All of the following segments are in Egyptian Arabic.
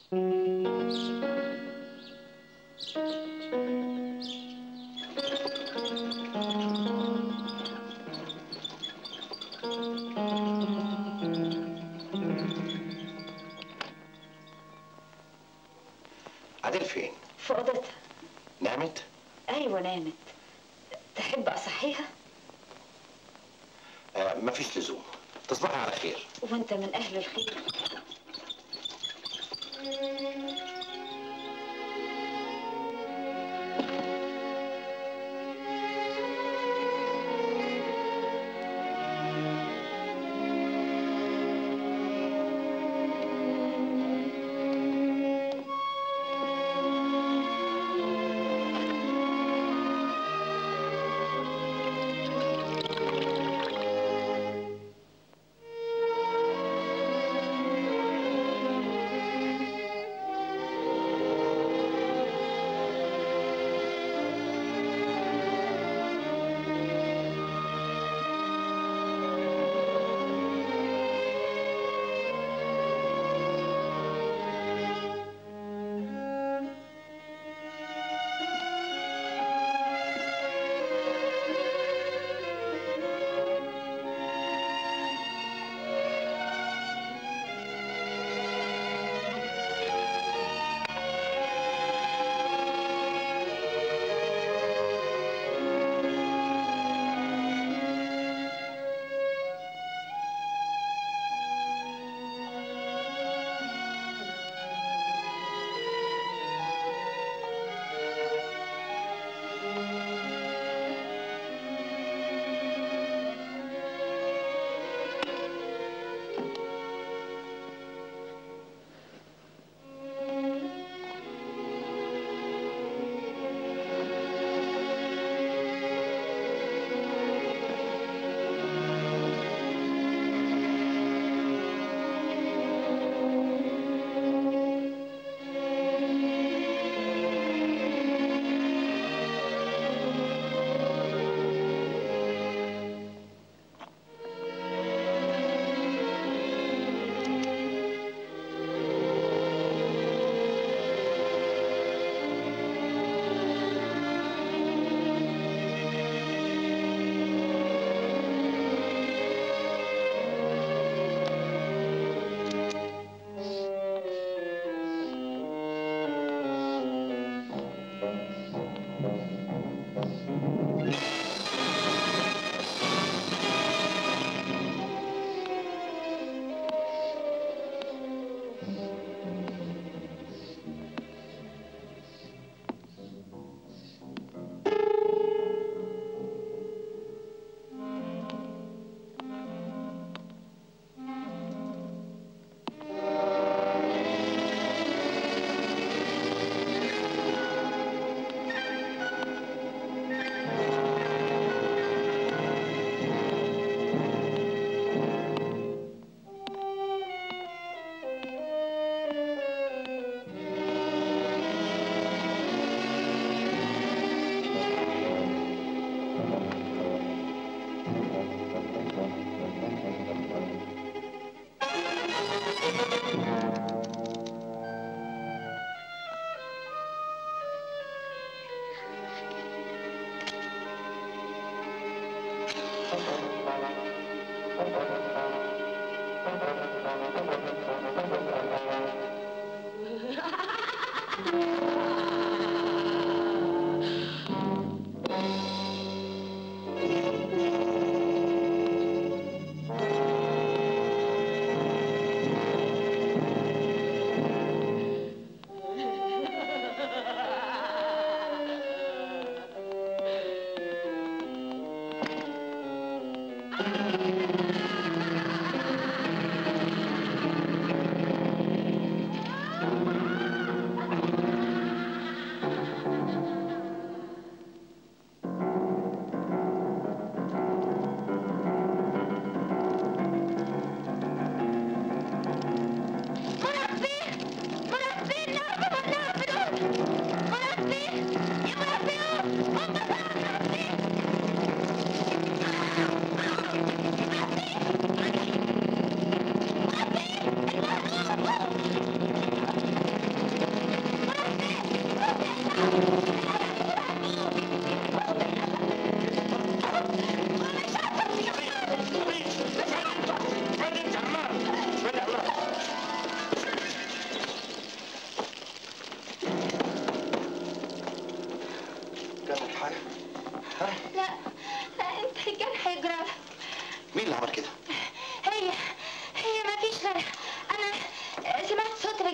عادل فين؟ في اوضتها نامت؟ ايوه نامت تحب اصحيها آه مفيش لزوم تصبحي على خير وانت من اهل الخير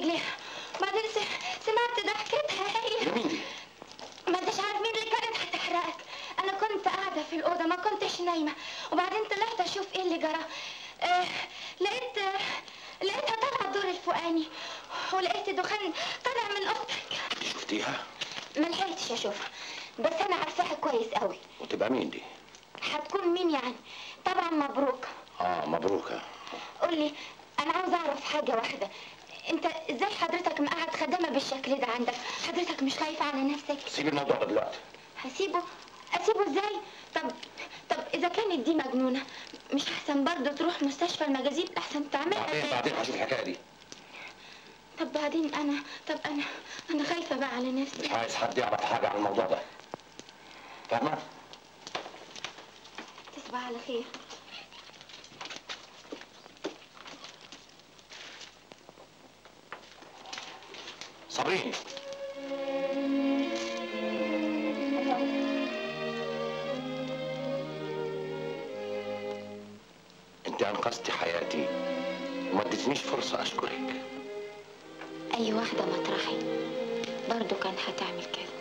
رجليها بعدين س- سمعت ضحكتها هي مين دي؟ ما انتش عارف مين اللي كانت هتحرقك انا كنت قاعده في الاوضه ما كنتش نايمه وبعدين طلعت اشوف ايه اللي جرى آه لقيت آه لقيتها طالعه الدور الفوقاني ولقيت دخان طالع من اوضتك شفتيها؟ ما لحقتش اشوفها بس انا عارفاها كويس قوي وتبقى مين دي؟ هتكون مين يعني طبعا مبروك اه مبروكة قولي انا عاوز اعرف حاجه واحده انت ازاي حضرتك مقعد خدامه بالشكل ده عندك حضرتك مش خايف على نفسك سيب الموضوع ده دلوقتي هسيبه اسيبه ازاي طب طب اذا كانت دي مجنونه مش احسن برضه تروح مستشفى المجازيب احسن تعملها بعدين زي- بعدين هشوف الحكاية دي طب بعدين انا طب انا انا خايفه بقى على مش نفسي عايز حد يعرف حاجة عن الموضوع ده فاهمة؟ تصبح على خير صابرين انت انقذتي حياتي وما اديتنيش فرصة اشكرك اي واحده مطرحي برضه كان هتعمل كده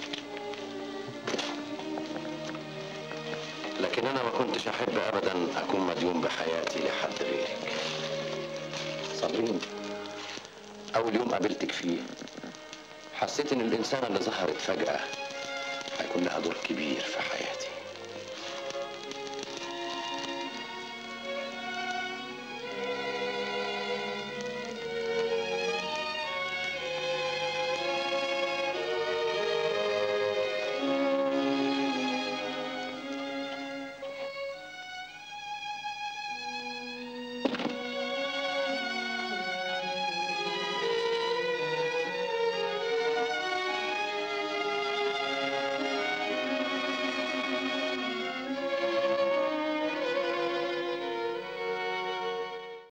لكن انا ما كنتش احب ابدا اكون مديون بحياتي لحد غيرك صابرين اول يوم قابلتك فيه حسيت ان الانسانة اللي ظهرت فجأة هيكون لها دور كبير في حياتي